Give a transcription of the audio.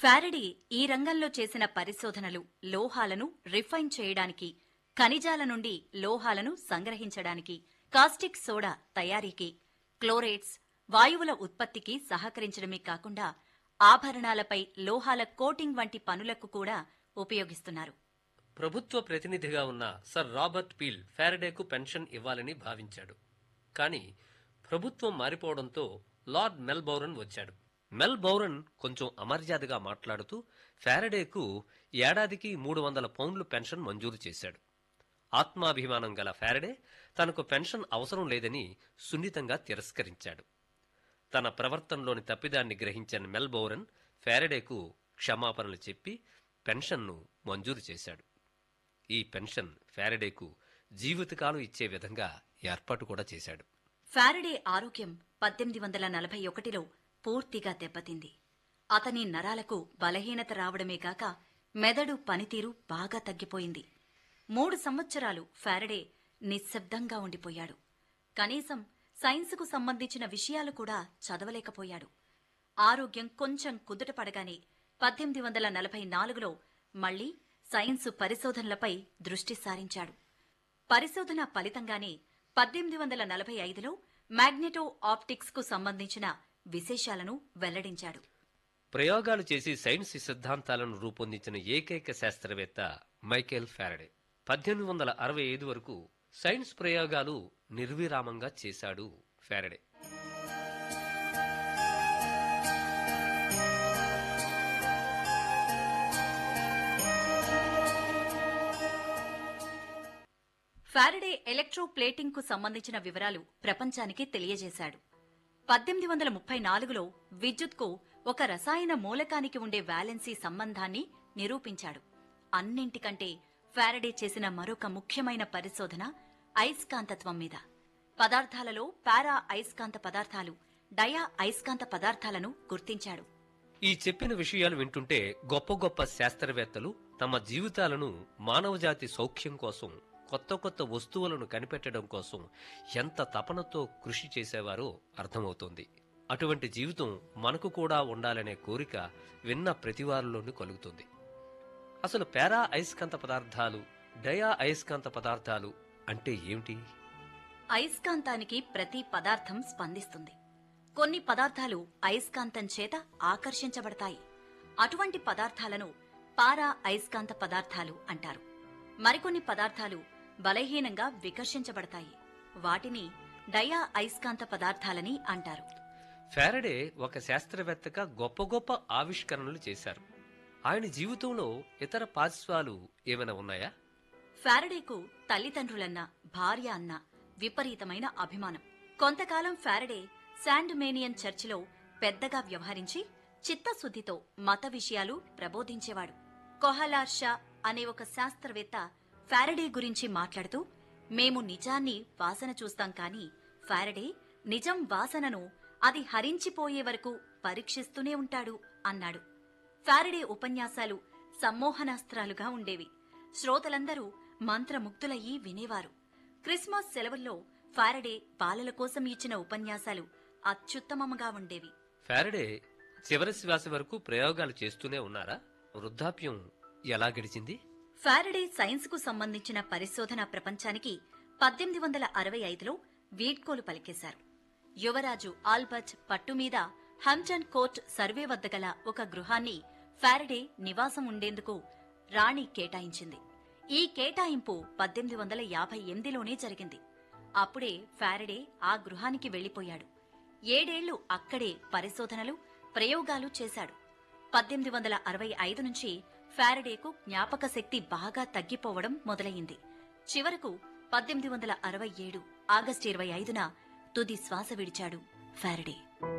Faraday ఈ రంగంలో చేసిన పరిశోధనలు లోహాలను రిఫైన్ చేయడానికి ఖనిజాల నుండి లోహాలను సంగ్రహించడానికి కాస్టిక్ సోడా తయారీకి క్లోరేట్స్ వాయువుల ఉత్పత్తికి సహకరించడమే కాకుండా ఆభరణాలపై లోహాల కోటింగ్ వంటి పనులకు కూడా ఉపయోగిస్తున్నారు ప్రభుత్వ ప్రతినిధిగా ఉన్న సర్ రాబర్ట్ పీల్ ఫారడేకు పెన్షన్ ఇవ్వాలని భావించాడు కానీ ప్రభుత్వం మారిపోవడంతో లార్డ్ మెల్బౌరన్ వచ్చాడు మెల్బౌరన్ కొంచెం అమర్యాదగా మాట్లాడుతూ ఫారడేకు ఏడాదికి మూడు వందల పౌండ్లు పెన్షన్ మంజూరు చేశాడు ఆత్మాభిమానం గల ఫారడే తనకు పెన్షన్ అవసరం లేదని సున్నితంగా తిరస్కరించాడు తన ప్రవర్తనలోని తప్పిదాన్ని గ్రహించిన మెల్బౌరన్ ఫారడేకు క్షమాపణలు చెప్పి పెన్షన్ను మంజూరు చేశాడు ఈ పెన్షన్ ఫారడేకు జీవితకాలం ఇచ్చే విధంగా ఏర్పాటు కూడా చేశాడు ఫారడే ఆరోగ్యం పద్దెనిమిది వందల నలభై ఒకటిలో పూర్తిగా దెబ్బతింది అతని నరాలకు బలహీనత రావడమే కాక మెదడు పనితీరు బాగా తగ్గిపోయింది మూడు సంవత్సరాలు ఫారడే నిశ్శబ్దంగా ఉండిపోయాడు కనీసం సైన్సుకు సంబంధించిన విషయాలు కూడా చదవలేకపోయాడు ఆరోగ్యం కొంచెం కుదుట పడగానే పద్దెనిమిది వందల నలభై నాలుగులో మళ్లీ సైన్సు పరిశోధనలపై దృష్టి సారించాడు పరిశోధన ఫలితంగానే పద్దెనిమిది వందల నలభై ఐదులో మ్యాగ్నెటో ఆప్టిక్స్ కు సంబంధించిన విశేషాలను వెల్లడించాడు ప్రయోగాలు చేసి సైన్స్ సిద్ధాంతాలను రూపొందించిన ఏకైక శాస్త్రవేత్త మైకేల్ ఫారడే పద్దెనిమిది వందల అరవై ఐదు వరకు సైన్స్ ప్రయోగాలు నిర్విరామంగా చేశాడు ఫారడే ఫారడే ఎలక్ట్రోప్లేటింగ్ కు సంబంధించిన వివరాలు ప్రపంచానికి తెలియజేశాడు పద్దెనిమిది వందల ముప్పై నాలుగులో విద్యుత్కు ఒక రసాయన మూలకానికి ఉండే వ్యాలెన్సీ సంబంధాన్ని నిరూపించాడు అన్నింటికంటే ఫారడే చేసిన మరొక ముఖ్యమైన పరిశోధన అయస్కాంతత్వం మీద పదార్థాలలో పారా అయస్కాంత పదార్థాలు డయా అయస్కాంత పదార్థాలను గుర్తించాడు ఈ చెప్పిన విషయాలు వింటుంటే గొప్ప గొప్ప శాస్త్రవేత్తలు తమ జీవితాలను మానవజాతి సౌఖ్యం కోసం కొత్త కొత్త వస్తువులను కనిపెట్టడం కోసం ఎంత తపనతో కృషి చేసేవారో అర్థమవుతోంది అటువంటి జీవితం మనకు కూడా ఉండాలనే కోరిక విన్న ప్రతివారిలోనూ కలుగుతుంది అసలు పారా అయస్కాంత పదార్థాలు డయా అయస్కాంత పదార్థాలు అంటే ఏమిటి అయస్కాంతానికి ప్రతి పదార్థం స్పందిస్తుంది కొన్ని పదార్థాలు అయస్కాంతం చేత ఆకర్షించబడతాయి అటువంటి పదార్థాలను పారా అయస్కాంత పదార్థాలు అంటారు మరికొన్ని పదార్థాలు బలహీనంగా వికర్షించబడతాయి వాటిని డయా అయస్కాంత పదార్థాలని అంటారు ఫారడే ఒక శాస్త్రవేత్తగా గొప్ప గొప్ప ఆవిష్కరణలు చేశారు ఆయన జీవితంలో ఇతర పార్శ్వాలు ఏమైనా ఉన్నాయా ఫారడేకు తల్లిదండ్రులన్న భార్య అన్న విపరీతమైన అభిమానం కొంతకాలం ఫారడే శాండ్మేనియన్ చర్చిలో పెద్దగా వ్యవహరించి చిత్తశుద్ధితో మత విషయాలు ప్రబోధించేవాడు కొహలార్ షా అనే ఒక శాస్త్రవేత్త ఫారడే గురించి మాట్లాడుతూ మేము నిజాన్ని వాసన చూస్తాం కాని ఫారడే నిజం వాసనను అది హరించిపోయే వరకు పరీక్షిస్తూనే ఉంటాడు అన్నాడు ఫారడే ఉపన్యాసాలు సమ్మోహనాస్త్రాలుగా ఉండేవి శ్రోతలందరూ మంత్రముగ్ధులయ్యి వినేవారు క్రిస్మస్ సెలవుల్లో ఫారడే బాలల కోసం ఇచ్చిన ఉపన్యాసాలు అత్యుత్తమముగా ఉండేవి ఫారడే చివరి శ్వాస వరకు ప్రయోగాలు చేస్తూనే ఉన్నారా వృద్ధాప్యం ఎలా గడిచింది ఫారడే సైన్స్ కు సంబంధించిన పరిశోధన ప్రపంచానికి పద్దెనిమిది వందల అరవై ఐదులో వీడ్కోలు పలికేశారు యువరాజు ఆల్బర్ట్ పట్టుమీద హంప్టన్ కోర్ట్ సర్వే వద్ద గల ఒక గృహాన్ని ఫారడే నివాసం ఉండేందుకు రాణి కేటాయించింది ఈ కేటాయింపు పద్దెనిమిది వందల యాభై ఎనిమిదిలోనే జరిగింది అప్పుడే ఫారడే ఆ గృహానికి వెళ్లిపోయాడు ఏడేళ్లు అక్కడే పరిశోధనలు ప్రయోగాలు చేశాడు పద్దెనిమిది వందల అరవై ఐదు నుంచి ఫారడేకు జ్ఞాపక శక్తి బాగా తగ్గిపోవడం మొదలయింది చివరకు పద్దెనిమిది వందల అరవై ఏడు ఆగస్టు ఇరవై ఐదున తుది శ్వాస విడిచాడు ఫారడే